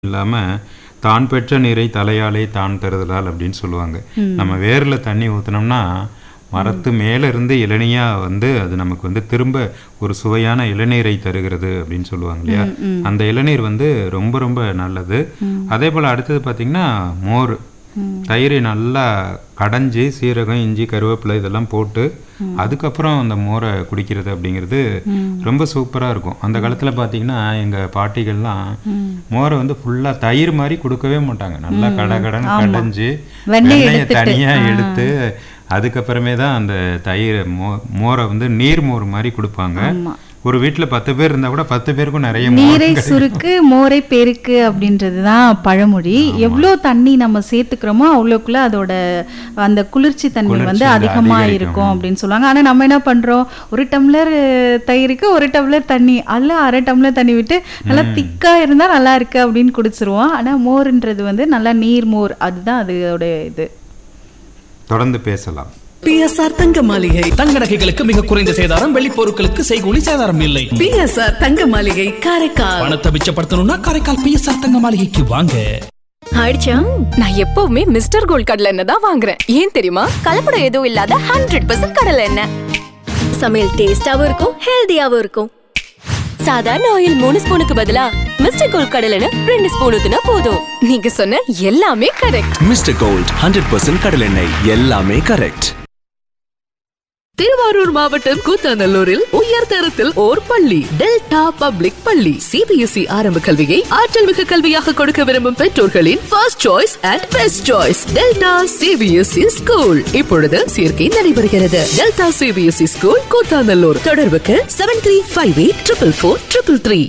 இல்லாமல் தான் பெற்ற நீரை தலையாலே தான் தருதலால் அப்படின்னு சொல்லுவாங்க நம்ம வேரில் தண்ணி ஊற்றினோம்னா மரத்து மேலே இருந்து இளநியாக வந்து அது நமக்கு வந்து திரும்ப ஒரு சுவையான இளநீரை தருகிறது அப்படின்னு சொல்லுவாங்க இல்லையா அந்த இளநீர் வந்து ரொம்ப ரொம்ப நல்லது அதே போல் அடுத்தது பார்த்திங்கன்னா மோர் தயிரை நல்லா கடைஞ்சி சீரகம் இஞ்சி கருவேப்பிலை இதெல்லாம் போட்டு அதுக்கப்புறம் அந்த மோரை குடிக்கிறது அப்படிங்கிறது ரொம்ப சூப்பராக இருக்கும் அந்த காலத்தில் பார்த்தீங்கன்னா எங்கள் பாட்டிகள்லாம் மோரை வந்து ஃபுல்லாக தயிர் மாதிரி கொடுக்கவே மாட்டாங்க நல்லா கடை கடன் கடைஞ்சி வெண்ணெய் வெண்ணெயை எடுத்துட்டு. தனியாக எடுத்து அதுக்கப்புறமே தான் அந்த தயிர் மோ மோரை வந்து நீர் மோர் மாதிரி கொடுப்பாங்க ஆமா. ஒரு வீட்டில் பத்து பேர் இருந்தால் கூட பத்து பேருக்கும் நிறைய மோர் நீரை சுருக்கு மோரை பெருக்கு அப்படின்றது தான் பழமொழி எவ்வளோ தண்ணி நம்ம சேர்த்துக்கிறோமோ அவ்வளோக்குள்ள அதோட அந்த குளிர்ச்சி தன்மை குளிர்ச்சி வந்து வந்து அதிகமா அதிகரிக்கும். இருக்கும் அப்படின்னு சொல்லுவாங்க ஆனா நம்ம என்ன பண்றோம் ஒரு டம்ளர் தயிருக்கு ஒரு டம்ளர் தண்ணி அதுல அரை டம்ளர் தண்ணி விட்டு நல்லா திக்கா இருந்தா நல்லா இருக்கு அப்படின்னு குடிச்சிருவோம் ஆனா மோர்ன்றது வந்து நல்லா நீர் மோர் அதுதான் அதோட இது தொடர்ந்து பேசலாம் பிஎஸ்ஆர் தங்க மாளிகை தங்க நகைகளுக்கு மிக குறைந்த சேதாரம் வெள்ளி பொருட்களுக்கு செய்கூலி சேதாரம் இல்லை பிஎஸ்ஆர் தங்க மாளிகை காரைக்கால் பணத்தை மிச்சப்படுத்தணும்னா காரைக்கால் பிஎஸ்ஆர் தங்க மாளிகைக்கு வாங்க ஆயிடுச்சா நான் எப்பவுமே மிஸ்டர் கோல்ட் கடலை எண்ணெய் தான் வாங்குறேன் ஏன் தெரியுமா கலப்படம் எதுவும் இல்லாத ஹண்ட்ரட் பர்சன்ட் கடலை எண்ணெய் சமையல் டேஸ்டாவும் இருக்கும் ஹெல்தியாவும் இருக்கும் சாதாரண ஆயில் மூணு ஸ்பூனுக்கு பதிலா மிஸ்டர் கோல்ட் கடலை எண்ணெய் ரெண்டு ஸ்பூன் ஊத்துனா போதும் நீங்க சொன்ன எல்லாமே correct mister gold hundred percent கடலெண்ணெய் எல்லாமே கரெக்ட் திருவாரூர் மாவட்டம் கூத்தாநல்லூரில் உயர் தரத்தில் ஓர் பள்ளி டெல்டா பப்ளிக் பள்ளி சிபிஎஸ்இ ஆரம்ப கல்வியை ஆற்றல் மிகு கல்வியாக கொடுக்க விரும்பும் பெற்றோர்களின் first choice and best choice Delta CBSE school இப்பொழுது சேர்க்கை நடைபெறுகிறது டெல்டா சிபிஎஸ்இ ஸ்கூல் கூத்தாநல்லூர் தொடர்புக்கு seven three five eight triple four triple three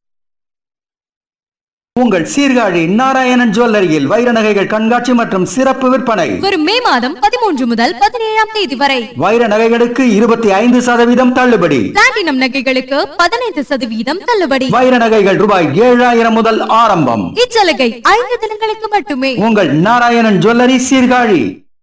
உங்கள் சீர்காழி நாராயணன் ஜுவல்லரியில் வைர நகைகள் கண்காட்சி மற்றும் சிறப்பு விற்பனை வரும் மே மாதம் பதிமூன்று முதல் பதினேழாம் தேதி வரை வைர நகைகளுக்கு இருபத்தி ஐந்து சதவீதம் தள்ளுபடி பிளாட்டினம் நகைகளுக்கு பதினைந்து சதவீதம் தள்ளுபடி வைர நகைகள் ரூபாய் ஏழாயிரம் முதல் ஆரம்பம் இச்சலுகை ஐந்து தினங்களுக்கு மட்டுமே உங்கள் நாராயணன் ஜுவல்லரி சீர்காழி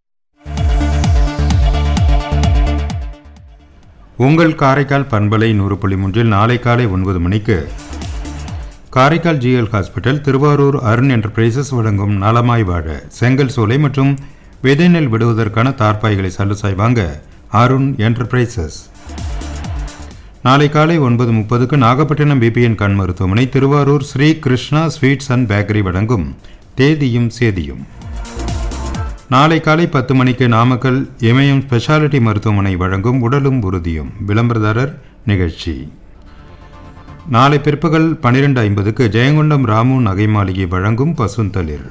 உங்கள் காரைக்கால் பண்பலை நூறு புள்ளி மூன்றில் நாளை காலை ஒன்பது மணிக்கு Karaikal G L hospital Thiruvarur Arun enterprises வழங்கும் நலமாய் வாழ செங்கல் சோலை மற்றும் விதை நெல் விடுவதற்கான தார்ப்பாய்களை சல்லுசாய் வாங்க அருண் என்டர்பிரைசஸ் நாளை காலை ஒன்பது முப்பதுக்கு நாகப்பட்டினம் பிபிஎன் கண் மருத்துவமனை Thiruvarur Sri Krishna sweets and bakery வழங்கும் தேதியும் சேதியும் நாளை காலை பத்து மணிக்கு நாமக்கல் இமயம் ஸ்பெஷாலிட்டி மருத்துவமனை வழங்கும் உடலும் உறுதியும் விளம்பரதாரர் நிகழ்ச்சி நாளை பிற்பகல் பன்னிரெண்டு ஐம்பதுக்கு ஜெயங்கொண்டம் ராமு நகை மாளிகை வழங்கும் பசுந்தளிர்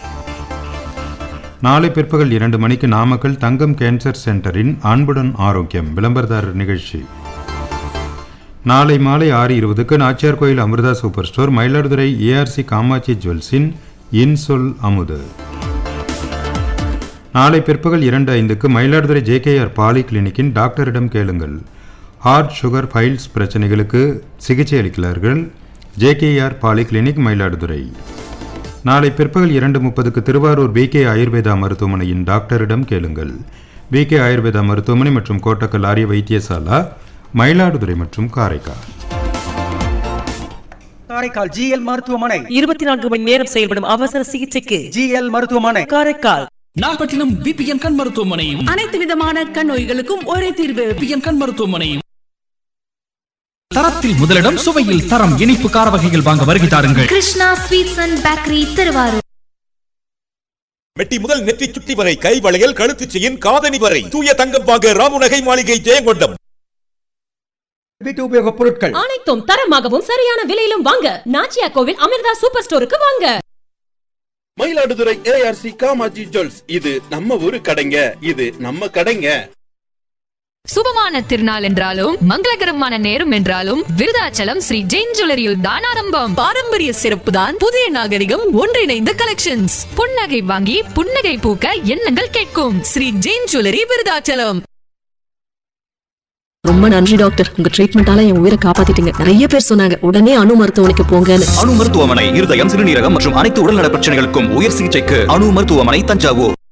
நாளை பிற்பகல் இரண்டு மணிக்கு நாமக்கல் தங்கம் கேன்சர் சென்டரின் அன்புடன் ஆரோக்கியம் விளம்பரதாரர் நிகழ்ச்சி நாளை மாலை ஆறு இருபதுக்கு Nachiyar Koil Amirtha super store Mayiladuthurai A R C Kamatchi ஜுவல்ஸின் இன்சொல் அமுது நாளை பிற்பகல் இரண்டு ஐந்துக்கு மயிலாடுதுறை ஜேகேஆர் பாலி கிளினிக்கின் டாக்டரிடம் கேளுங்கள் ஹார்ட் சுகர் ஃபைல்ஸ் பிரச்சனைகளுக்கு சிகிச்சை அளிக்கிறார்கள் ஜேகேஆர் பாலி கிளினிக் மயிலாடுதுறை நாளை பிற்பகல் இரண்டு முப்பதுக்கு திருவாரூர் பிகே ஆயுர்வேதா மருத்துவமனையின் டாக்டரிடம் கேளுங்கள் பிகே ஆயுர்வேதா மருத்துவமனை மற்றும் கோட்டக்கல் ஆரிய வைத்தியசாலா மயிலாடுதுறை மற்றும் காரைக்கால் காரைக்கால் ஜிஎல் மருத்துவமனை இருபத்தி நான்கு மணி நேரம் செயல்படும் அவசர சிகிச்சைக்கு ஜிஎல் மருத்துவமனை காரைக்கால் நாகப்பட்டினம் பிபிஎன் கண் மருத்துவமனையும் அனைத்து விதமான கண் நோய்களுக்கும் ஒரே தீர்வு பிபிஎன் கண் மருத்துவமனையும் தரத்தில் முதலிடம் சுவையில் தரம் இனிப்பு கார வகைகள் வாங்க வருகை தாருங்கள் Krishna sweets and bakery Thiruvarur மெட்டி முதல் நெற்றி சுட்டி வரை கை வளையல் கழுத்து செயின் காதணி வரை தூய தங்கம் வாங்க ராமுநகை மாளிகை ஜெயங்கொண்டம் வீட்டு உபயோகப் பொருட்கள் அனைத்தும் தரமாகவும் சரியான விலையிலும் வாங்க நாச்சியா கோவில் அமிர்தா சூப்பர் ஸ்டோருக்கு வாங்க மயிலாடுதுறை ஏஆர்சி காமாஜி ஜுவல்ஸ் இது நம்ம ஊரு கடைங்க இது நம்ம கடைங்க சுபமான திருநாள் என்றாலும் மங்களகரமான நேரம் என்றாலும் விருதாச்சலம் ஸ்ரீ ஜெயின் ஜுவல்லரியில் தான் ஆரம்பம் பாரம்பரிய சிறப்பு தான் புதிய நாகரிகம் ஒன்றிணைந்த கலெக்ஷன்ஸ் புன்னகை வாங்கி புன்னகை பூக்க எண்ணங்கள் கேட்கும் ஸ்ரீ ஜெயின் ஜுவல்லரி விருதாச்சலம் ரொம்ப நன்றி டாக்டர் உங்க ட்ரீட்மெண்டால என் உயிரை காப்பாத்திட்டீங்க நிறைய பேர் சொன்னாங்க உடனே அணு மருத்துவமனைக்கு போங்கன்னு அணு மருத்துவமனை இருதயம் சிறுநீரகம் மற்றும் அனைத்து உடல்நல பிரச்சனைகளுக்கும் உயர் சிகிச்சைக்கு அணு மருத்துவமனை தஞ்சாவூர்